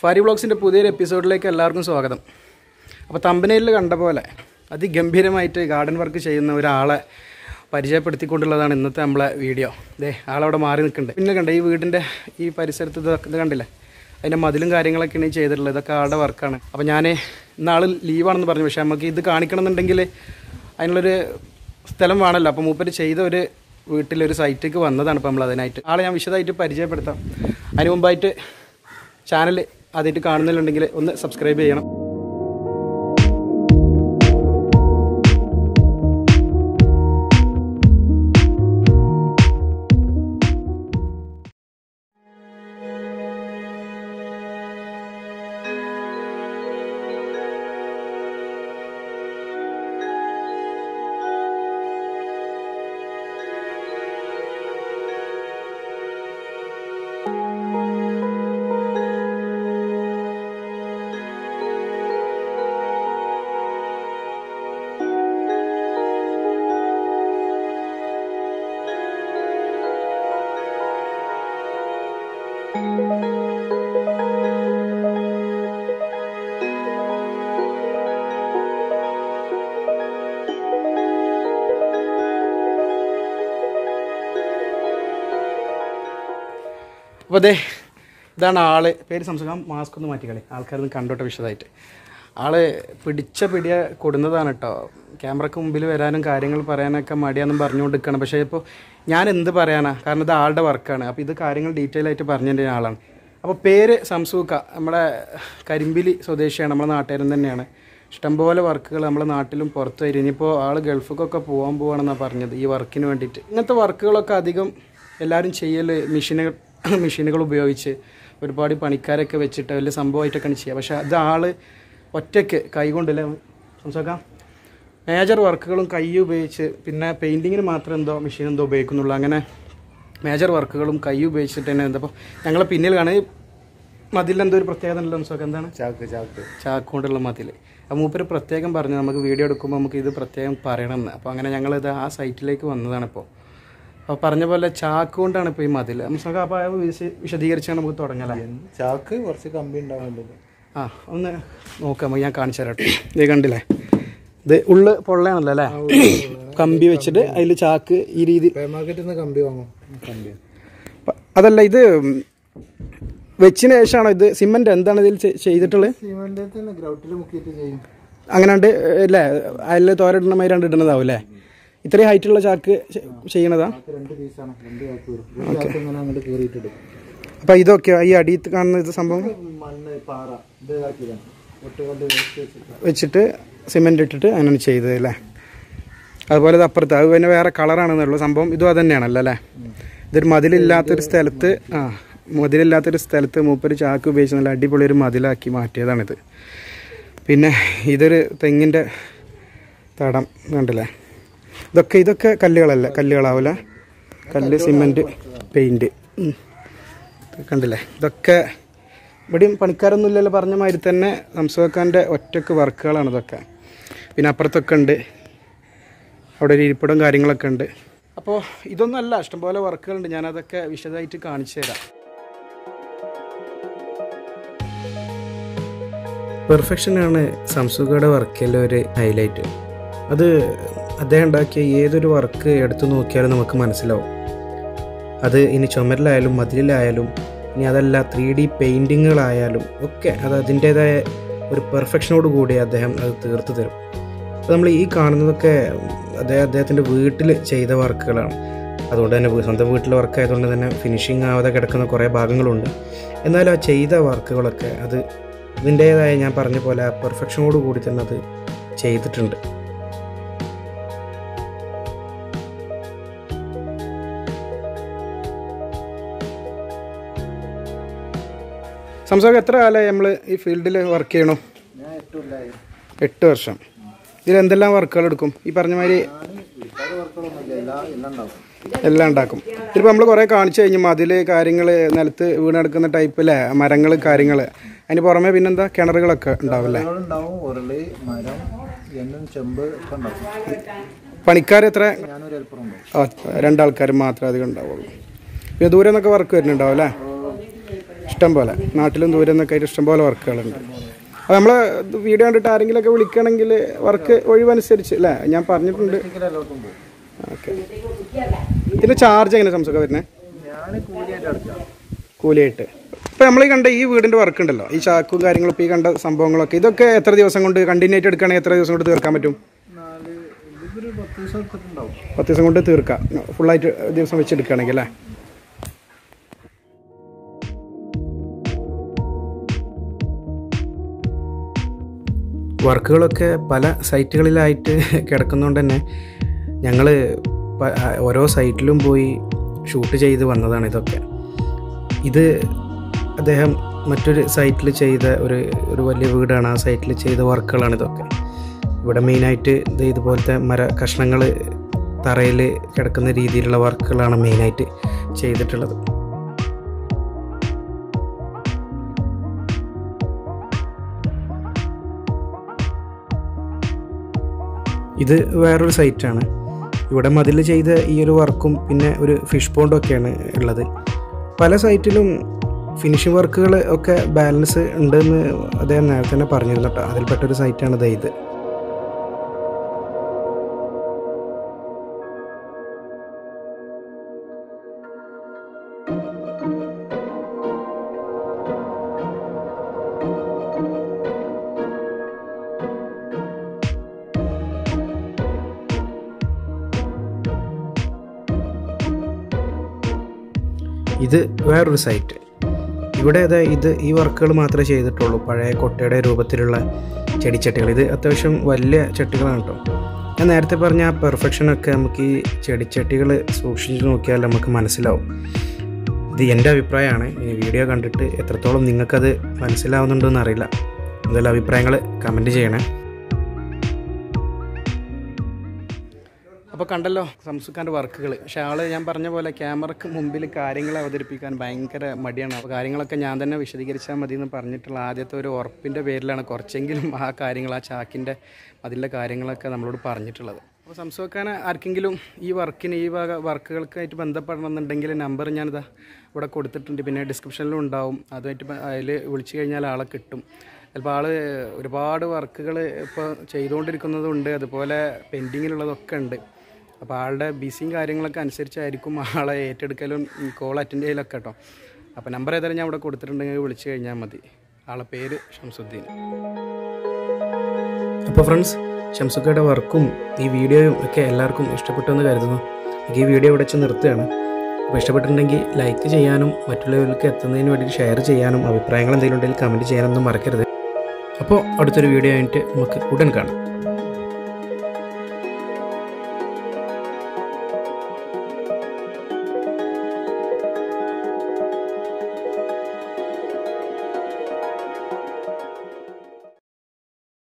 ഫാരി വ്ളോഗ്സിൻ്റെ പുതിയൊരു എപ്പിസോഡിലേക്ക് എല്ലാവർക്കും സ്വാഗതം അപ്പോൾ തമ്പനയിൽ കണ്ട പോലെ അതിഗംഭീരമായിട്ട് ഗാർഡൻ വർക്ക് ചെയ്യുന്ന ഒരാളെ പരിചയപ്പെടുത്തിക്കൊണ്ടുള്ളതാണ് ഇന്നത്തെ നമ്മളെ വീഡിയോ ദേ ആളവിടെ മാറി നിൽക്കുന്നുണ്ട് പിന്നെ കണ്ട ഈ വീടിൻ്റെ ഈ പരിസരത്ത് ഇത് ഇത് കണ്ടില്ലേ അതിൻ്റെ മതിലും കാര്യങ്ങളൊക്കെയാണ് ഈ ചെയ്തിട്ടുള്ളത് ഇതൊക്കെ ആളുടെ വർക്കാണ് അപ്പോൾ ഞാൻ ഇന്നാൾ ലീവാണെന്ന് പറഞ്ഞു പക്ഷേ നമുക്ക് ഇത് കാണിക്കണമെന്നുണ്ടെങ്കിൽ അതിനുള്ളൊരു സ്ഥലം വേണമല്ലോ അപ്പോൾ മൂപ്പര് ചെയ്ത ഒരു വീട്ടിലൊരു സൈറ്റിലേക്ക് വന്നതാണ് ഇപ്പോൾ നമ്മൾ അതിനായിട്ട് ആളെ ഞാൻ വിശദമായിട്ട് പരിചയപ്പെടുത്താം അതിന് മുമ്പായിട്ട് ചാനൽ ആദ്യമായിട്ട് കാണുന്നില്ലുണ്ടെങ്കിൽ ഒന്ന് സബ്സ്ക്രൈബ് ചെയ്യണം അപ്പോൾ അതെ ഇതാണ് ആള് പേര് സംസാരം മാസ്ക് ഒന്ന് മാറ്റിക്കളി ആൾക്കാരൊന്ന് കണ്ടോട്ടെ വിശദമായിട്ട് ആള് പിടിച്ച പിടിയ കൊടുന്നതാണ് കേട്ടോ ക്യാമറക്ക് മുമ്പിൽ വരാനും കാര്യങ്ങൾ പറയാനൊക്കെ മടിയാന്നും പറഞ്ഞുകൊണ്ട് നിൽക്കണം പക്ഷേ ഇപ്പോൾ ഞാൻ എന്ത് പറയാനാ കാരണം ഇത് ആളുടെ വർക്കാണ് അപ്പോൾ ഇത് കാര്യങ്ങൾ ഡീറ്റെയിൽ ആയിട്ട് പറഞ്ഞതിൻ്റെ ആളാണ് അപ്പോൾ പേര് സംസൂക്ക നമ്മുടെ കരിമ്പിലി സ്വദേശിയാണ് നമ്മുടെ നാട്ടുകാരൻ തന്നെയാണ് ഇഷ്ടംപോലെ വർക്കുകൾ നമ്മുടെ നാട്ടിലും പുറത്തു വരും ഇനിയിപ്പോൾ ആൾ ഗൾഫിലേക്കൊക്കെ പോകാൻ പോവാണെന്നാണ് പറഞ്ഞത് ഈ വർക്കിന് വേണ്ടിയിട്ട് ഇങ്ങനത്തെ വർക്കുകളൊക്കെ അധികം എല്ലാവരും ചെയ്യൽ മെഷീനുകൾ മെഷീനുകൾ ഉപയോഗിച്ച് ഒരുപാട് പണിക്കാരൊക്കെ വെച്ചിട്ട് വലിയ സംഭവമായിട്ടൊക്കെയാണ് ചെയ്യുക പക്ഷേ അത് ആൾ ഒറ്റയ്ക്ക് കൈ കൊണ്ടല്ലേ സംസാരിക്കാം മേജർ വർക്കുകളും കൈ ഉപയോഗിച്ച് പിന്നെ പെയിൻറ്റിങ്ങിന് മാത്രം എന്തോ മെഷീൻ എന്തോ ഉപയോഗിക്കുന്നുള്ളൂ അങ്ങനെ മേജർ വർക്കുകളും കൈ ഉപയോഗിച്ചിട്ട് തന്നെ എന്താ അപ്പോൾ ഞങ്ങളെ പിന്നിൽ കാണുക ഈ മതിലിൽ എന്തോ ഒരു പ്രത്യേകത ഉണ്ടല്ലോ സംസാരിക്കാം എന്താണ് ചാക്ക് ചാക്ക് ചാക്കുകൊണ്ടുള്ള മതിൽ അപ്പോൾ മൂപ്പര് പ്രത്യേകം പറഞ്ഞു നമുക്ക് വീഡിയോ എടുക്കുമ്പോൾ നമുക്ക് ഇത് പ്രത്യേകം പറയണമെന്ന് അപ്പോൾ അങ്ങനെ ഞങ്ങളിത് ആ സൈറ്റിലേക്ക് വന്നതാണ് ഇപ്പോൾ അപ്പോൾ പറഞ്ഞ പോലെ ചാക്ക് കൊണ്ടാണ് ഇപ്പോൾ ഈ മതിൽ നമുക്ക് അപ്പോൾ അത് വിശ- വിശദീകരിച്ചാണ് നമുക്ക് തുടങ്ങാം ചാക്ക് കുറച്ച് കമ്പി ഉണ്ടാവുന്നുണ്ട് ആ ഒന്ന് നോക്കാം നമുക്ക് ഞാൻ കാണിച്ചു തരാം കേട്ടോ. ഇത് കണ്ടില്ലേ ഇത് ഉള്ള് പൊള്ളയാണല്ലോ അല്ലേ കമ്പി വെച്ചിട്ട് അതിൽ ചാക്ക് ഈ രീതി മാർക്കറ്റിൽ നിന്ന് കമ്പി വാങ്ങും കമ്പി പ- അതല്ല ഇത് വെച്ചതിന് ശേഷമാണോ ഇത് സിമെന്റ് എന്താണ് ഇതിൽ ചെ- ചെയ്തിട്ടുള്ളത് സിമെന്റ് തന്നെ ഗ്രൗട്ടിൽ മുക്കിയിട്ട് ചെയ്യും അങ്ങനാണ്ട് അല്ലേ അതിൽ തോരയിടണ മാതിരി രണ്ട് ഇടുന്നതാവും അല്ലേ ഇത്രയും ഹൈറ്റുള്ള ചാക്ക് ചെ- ചെയ്യണതാ ചാക്ക് രണ്ട് പീസാണ് രണ്ട് ചാക്ക് വരും ഒരു ചാക്ക് ഇങ്ങനെ അങ്ങോട്ട് കയറിയിട്ടിടും അപ്പം ഇതൊക്കെ ഈ അടിയിൽ കാണുന്ന ഇത് സംഭവം മണ്ണ് പാറ ഇത് ആക്കിയതാണ് ഒട്ടുകൊണ്ട് വേസ്റ്റ് വെച്ചിട്ട് വെച്ചിട്ട് സിമെന്റ് ഇട്ടിട്ട് അങ്ങനെ ചെയ്തത് അല്ലേ അതുപോലെ ഇത് അപ്പുറത്ത് അത് പിന്നെ വേറെ കളറാണെന്നുള്ളൂ സംഭവം ഇതും അത് തന്നെയാണല്ലോ അല്ലേ ഇതൊരു മതിലില്ലാത്തൊരു സ്ഥലത്ത് ആ മതിലില്ലാത്തൊരു സ്ഥലത്ത് മൂപ്പര് ചാക്ക് ഉപയോഗിച്ച് നല്ല അടിപൊളി ഒരു മതിലാക്കി മാറ്റിയതാണിത് പിന്നെ ഇതൊരു തെങ്ങിൻ്റെ തടം കണ്ടില്ലേ ഇതൊക്കെ ഇതൊക്കെ കല്ലുകളല്ല കല്ലുകളാവില്ല കല്ല് സിമെൻറ്റ് പെയിൻറ്റ് കണ്ടില്ലേ ഇതൊക്കെ ഇവിടെയും പണിക്കാരൊന്നും ഇല്ലല്ലോ പറഞ്ഞ മാതിരി തന്നെ സംസുഖക്കാൻ്റെ ഒറ്റക്ക് വർക്കുകളാണ് ഇതൊക്കെ പിന്നെ അപ്പുറത്തൊക്കെ ഉണ്ട് അവിടെ ഒരു ഇരിപ്പിടം കാര്യങ്ങളൊക്കെ ഉണ്ട് അപ്പോൾ ഇതൊന്നും അല്ല ഇഷ്ടംപോലെ വർക്കുകളുണ്ട് ഞാനതൊക്കെ വിശദമായിട്ട് കാണിച്ചു തരാം പെർഫെക്ഷനാണ് സംസുഖയുടെ വർക്കിലെ ഒരു ഹൈലൈറ്റ് അത് അദ്ദേഹം ഉണ്ടാക്കിയ ഏതൊരു വർക്ക് എടുത്തു നോക്കിയാലും നമുക്ക് മനസ്സിലാവും അത് ഇനി ചുമരിലായാലും മതിലിലായാലും ഇനി അതല്ല ത്രീ ഡി പെയിൻറ്റിങ്ങുകളായാലും ഒക്കെ അത് അതിൻ്റേതായ ഒരു പെർഫെക്ഷനോട് കൂടി അദ്ദേഹം അത് തീർത്തു തരും അപ്പോൾ നമ്മൾ ഈ കാണുന്നതൊക്കെ അദ്ദേഹം അദ്ദേഹത്തിൻ്റെ വീട്ടിൽ ചെയ്ത വർക്കുകളാണ് അതുകൊണ്ട് തന്നെ വീ- സ്വന്തം വീട്ടിലെ വർക്ക് ആയതുകൊണ്ട് തന്നെ ഫിനിഷിങ് ആവാതെ കിടക്കുന്ന കുറേ ഭാഗങ്ങളുണ്ട് എന്നാലും ആ ചെയ്ത വർക്കുകളൊക്കെ അത് ഇതിൻ്റേതായ ഞാൻ പറഞ്ഞ പോലെ ആ പെർഫെക്ഷനോട് കൂടി തന്നെ അത് ചെയ്തിട്ടുണ്ട് സംസാരം എത്ര കാലമായി നമ്മൾ ഈ ഫീൽഡിൽ വർക്ക് ചെയ്യണോ ഞാൻ എട്ടുമില്ലായി എട്ട് വർഷം ഇതിൽ എന്തെല്ലാം വർക്കുകൾ എടുക്കും ഈ പറഞ്ഞ മാതിരി ഒരുപാട് വർക്കുകളൊന്നുമില്ല എല്ലാം എല്ലാം ഉണ്ടാവും എല്ലാം ഉണ്ടാക്കും ഇതിപ്പോൾ നമ്മൾ കുറേ കാണിച്ചു കഴിഞ്ഞു മതിൽ കാര്യങ്ങൾ നിലത്ത് വീണെടുക്കുന്ന ടൈപ്പിലെ മരങ്ങൾ കാര്യങ്ങൾ അതിന് പുറമെ പിന്നെന്താ കിണറുകളൊക്കെ ഉണ്ടാവില്ലേ ഉണ്ടാവും ഉരുളി മരം എന്നും ചെമ്പ് ഒക്കെ ഉണ്ടാവും പണിക്കാർ എത്ര ഞാനൊരു ഹെൽപ്പർ ഉണ്ടാവും ആ, രണ്ടാൾക്കാർ മാത്രമേ അധികം ഉണ്ടാവുള്ളൂ പിന്നെ ദൂരെ നിന്നൊക്കെ വർക്ക് വരുന്നുണ്ടാവും അല്ലേ ഇഷ്ടം പോലെ നാട്ടിലും ദൂരം നിന്നൊക്കെ ആയിട്ട് ഇഷ്ടം പോലെ വർക്കുകളുണ്ട് അപ്പോൾ നമ്മൾ വീഡിയോ കണ്ടിട്ട് ആരെങ്കിലുമൊക്കെ വിളിക്കുകയാണെങ്കിൽ വർക്ക് ഒഴിവനുസരിച്ച് അല്ലേ ഞാൻ പറഞ്ഞിട്ടുണ്ട് എല്ലാവർക്കും പോകും ഓക്കെ ഇതിൻ്റെ ചാർജ് എങ്ങനെ സംസുഖം വരുന്നത് ഞാൻ കൂലിയായിട്ട് അടക്കാം കൂലിയായിട്ട് ഇപ്പം നമ്മൾ ഈ കണ്ട ഈ വീടിൻ്റെ വർക്ക് ഉണ്ടല്ലോ ഈ ചാക്കും കാര്യങ്ങളും ഇപ്പോൾ ഈ കണ്ട സംഭവങ്ങളൊക്കെ ഇതൊക്കെ എത്ര ദിവസം കൊണ്ട് കണ്ടിന്യൂ ആയിട്ട് എടുക്കുകയാണെങ്കിൽ എത്ര ദിവസം കൊണ്ട് തീർക്കാൻ പറ്റും നാല് ഇതൊരു പത്ത് ദിവസം എടുത്തിട്ടുണ്ടാവും പത്ത് ദിവസം കൊണ്ട് തീർക്കാം ഫുള്ളായിട്ട് ദിവസം വെച്ച് എടുക്കുകയാണെങ്കിൽ അല്ലേ വർക്കുകളൊക്കെ പല സൈറ്റുകളിലായിട്ട് കിടക്കുന്നതുകൊണ്ട് തന്നെ ഞങ്ങൾ ഓരോ സൈറ്റിലും പോയി ഷൂട്ട് ചെയ്ത് വന്നതാണ് ഇതൊക്കെ ഇത് അദ്ദേഹം മറ്റൊരു സൈറ്റിൽ ചെയ്ത ഒരു ഒരു വലിയ വീടാണ് ആ സൈറ്റിൽ ചെയ്ത വർക്കുകളാണ് ഇതൊക്കെ ഇവിടെ മെയിനായിട്ട് ഇത് ഇതുപോലത്തെ മര കഷ്ണങ്ങൾ തറയിൽ കിടക്കുന്ന രീതിയിലുള്ള വർക്കുകളാണ് മെയിനായിട്ട് ചെയ്തിട്ടുള്ളത് ഇത് വേറൊരു സൈറ്റാണ് ഇവിടെ മതിൽ ചെയ്ത ഈ ഒരു വർക്കും പിന്നെ ഒരു ഫിഷ് പോണ്ടും ഒക്കെയാണ് ഉള്ളത് പല സൈറ്റിലും ഫിനിഷിംഗ് വർക്കുകൾ ഒക്കെ ബാലൻസ് ഉണ്ടെന്ന് അദ്ദേഹം നേരത്തെ തന്നെ പറഞ്ഞിരുന്നു കേട്ടോ അതിൽപ്പെട്ടൊരു സൈറ്റാണ് ദേ ഇത് ഇത് വേറൊരു സൈറ്റ് ഇവിടെ അതാ ഇത് ഈ വർക്കുകൾ മാത്രമേ ചെയ്തിട്ടുള്ളൂ പഴയ കൊട്ടയുടെ രൂപത്തിലുള്ള ചെടിച്ചട്ടികൾ ഇത് അത്യാവശ്യം വലിയ ചട്ടികളാണ് കേട്ടോ ഞാൻ നേരത്തെ പറഞ്ഞ ആ പെർഫെക്ഷനൊക്കെ നമുക്ക് ഈ ചെടിച്ചട്ടികൾ സൂക്ഷിച്ച് നോക്കിയാൽ നമുക്ക് മനസ്സിലാവും ഇത് എൻ്റെ അഭിപ്രായമാണ് ഈ വീഡിയോ കണ്ടിട്ട് എത്രത്തോളം നിങ്ങൾക്കത് മനസ്സിലാവുന്നുണ്ടോ എന്നറിയില്ല എന്തെങ്കിലും അഭിപ്രായങ്ങൾ കമൻറ്റ് ചെയ്യണേ അപ്പോൾ കണ്ടല്ലോ സംസുഖാൻ്റെ വർക്കുകൾ പക്ഷേ ആള് ഞാൻ പറഞ്ഞ പോലെ ക്യാമറക്ക് മുമ്പിൽ കാര്യങ്ങൾ അവതരിപ്പിക്കാൻ ഭയങ്കര മടിയാണ് അപ്പോൾ കാര്യങ്ങളൊക്കെ ഞാൻ തന്നെ വിശദീകരിച്ചാൽ മതി എന്ന് പറഞ്ഞിട്ടുള്ള ആദ്യത്തെ ഒരു ഉറപ്പിൻ്റെ പേരിലാണ് കുറച്ചെങ്കിലും ആ കാര്യങ്ങൾ ആ ചാക്കിൻ്റെ അതിലെ കാര്യങ്ങളൊക്കെ നമ്മളോട് പറഞ്ഞിട്ടുള്ളത് അപ്പോൾ സംസുഖാൻ ആർക്കെങ്കിലും ഈ വർക്കിന് ഈ വക വർക്കുകൾക്കായിട്ട് ബന്ധപ്പെടണമെന്നുണ്ടെങ്കിൽ നമ്പർ ഞാനിതാ ഇവിടെ കൊടുത്തിട്ടുണ്ട് പിന്നെ ഡിസ്ക്രിപ്ഷനിലും ഉണ്ടാവും അതുമായിട്ട് അതിൽ വിളിച്ചു കഴിഞ്ഞാൽ ആളെ കിട്ടും ചിലപ്പോൾ ആൾ ഒരുപാട് വർക്കുകൾ ഇപ്പോൾ ചെയ്തുകൊണ്ടിരിക്കുന്നതുണ്ട് അതുപോലെ പെൻഡിങ്ങിലുള്ളതൊക്കെ ഉണ്ട് അപ്പോൾ ആളുടെ ബിസിയും കാര്യങ്ങളൊക്കെ അനുസരിച്ചായിരിക്കും ആളെ ഏറ്റെടുക്കലും കോൾ അറ്റൻഡ് ചെയ്യലൊക്കെ കേട്ടോ അപ്പോൾ നമ്പർ ഏതായാലും ഞാൻ ഇവിടെ കൊടുത്തിട്ടുണ്ടെങ്കിൽ വിളിച്ചു കഴിഞ്ഞാൽ മതി ആളെ പേര് ഷംസുദ്ദീൻ അപ്പോൾ ഫ്രണ്ട്സ് ഷംസുക്കയുടെ വർക്കും ഈ വീഡിയോയും ഒക്കെ എല്ലാവർക്കും ഇഷ്ടപ്പെട്ടെന്ന് കരുതുന്നു എനിക്ക് ഈ വീഡിയോ ഇവിടെ വെച്ച് നിർത്തുകയാണ് അപ്പോൾ ഇഷ്ടപ്പെട്ടിട്ടുണ്ടെങ്കിൽ ലൈക്ക് ചെയ്യാനും മറ്റുള്ളവർക്ക് എത്തുന്നതിന് വേണ്ടി ഷെയർ ചെയ്യാനും അഭിപ്രായങ്ങൾ എന്തെങ്കിലും ഉണ്ടെങ്കിൽ കമൻറ്റ് ചെയ്യാനൊന്നും മറക്കരുത് അപ്പോൾ അടുത്തൊരു വീഡിയോ ആയിട്ട് നമുക്ക് ഉടൻ കാണാം